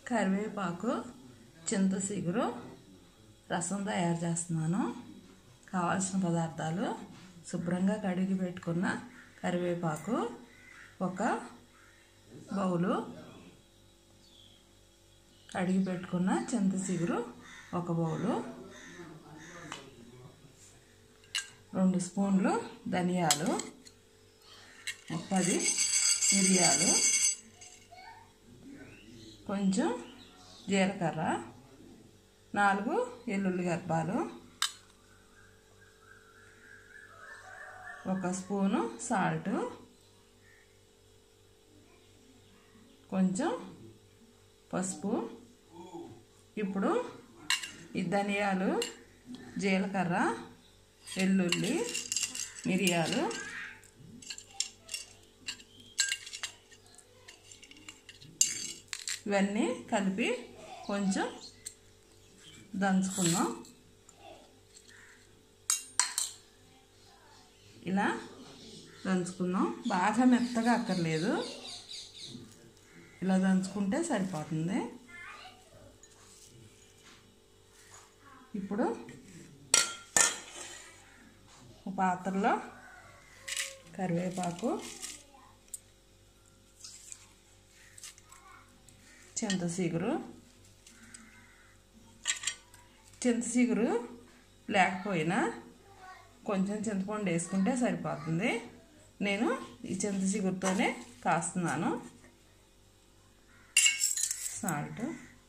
కరివేపాకు చింత చిగురు రసం తయారు చేస్తున్నాను కావాల్సిన పదార్థాలు శుభ్రంగా కడిగి పెట్టుకున్న కరివేపాకు ఒక బౌలు కడిగి పెట్టుకున్న చింత చిగురు ఒక బౌలు రెండు స్పూన్లు ధనియాలు ఒక పది మిరియాలు కొంచెం జీలకర్ర నాలుగు ఎల్లుల్లి గర్భాలు ఒక స్పూను సాల్ట్ కొంచెం పసుపు ఇప్పుడు ఈ ధనియాలు జీలకర్ర వెల్లుల్లి మిరియాలు ఇవన్నీ కలిపి కొంచెం దంచుకుందాం ఇలా దంచుకుందాం బాగా మెత్తగా అక్కర్లేదు ఇలా దంచుకుంటే సరిపోతుంది ఇప్పుడు ఒక పాత్రలో కరివేపాకు చింత చిగురు చింత చిగురు లేకపోయినా కొంచెం చింతపండు వేసుకుంటే సరిపోతుంది నేను ఈ చింత చిగురుతోనే కాస్తున్నాను సాల్ట్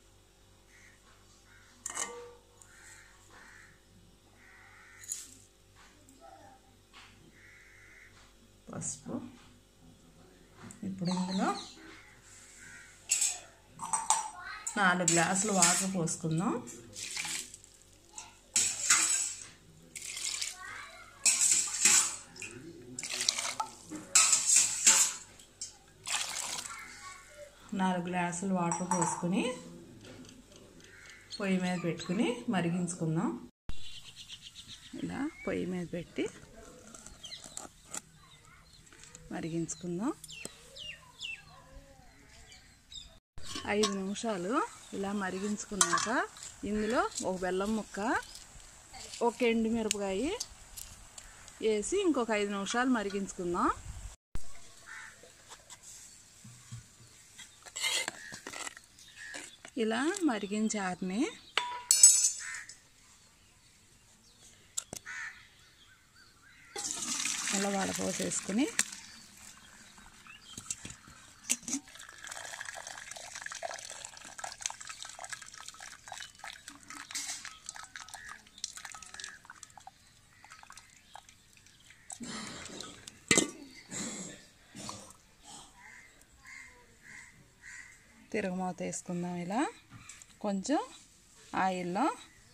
పసుపు ఇప్పుడు ఇందులో నాలుగు గ్లాసులు వాటర్ పోసుకుందాం నాలుగు గ్లాసులు వాటర్ పోసుకుని పొయ్యి మీద పెట్టుకుని మరిగించుకుందాం ఇలా పొయ్యి మీద పెట్టి మరిగించుకుందాం ఐదు నిమిషాలు ఇలా మరిగించుకున్నాక ఇందులో ఒక బెల్లం ముక్క ఒక ఎండుమిరపకాయ వేసి ఇంకొక ఐదు నిమిషాలు మరిగించుకుందాం ఇలా మరిగించారని అలా వడపోసేసుకుని తిరగమాత వేసుకుందాం ఇలా కొంచెం ఆయిల్లో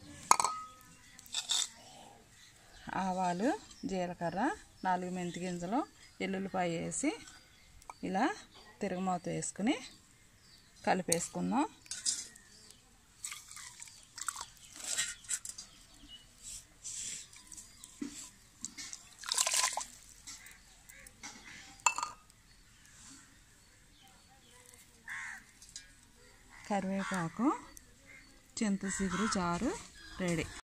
ఆవాలు జీలకర్ర నాలుగు మెంతి గింజలు ఎల్లుల్లిపాయ వేసి ఇలా తిరగమాత వేసుకుని కలిపేసుకుందాం కరివేపాకు చింత చిగురు చారు రెడీ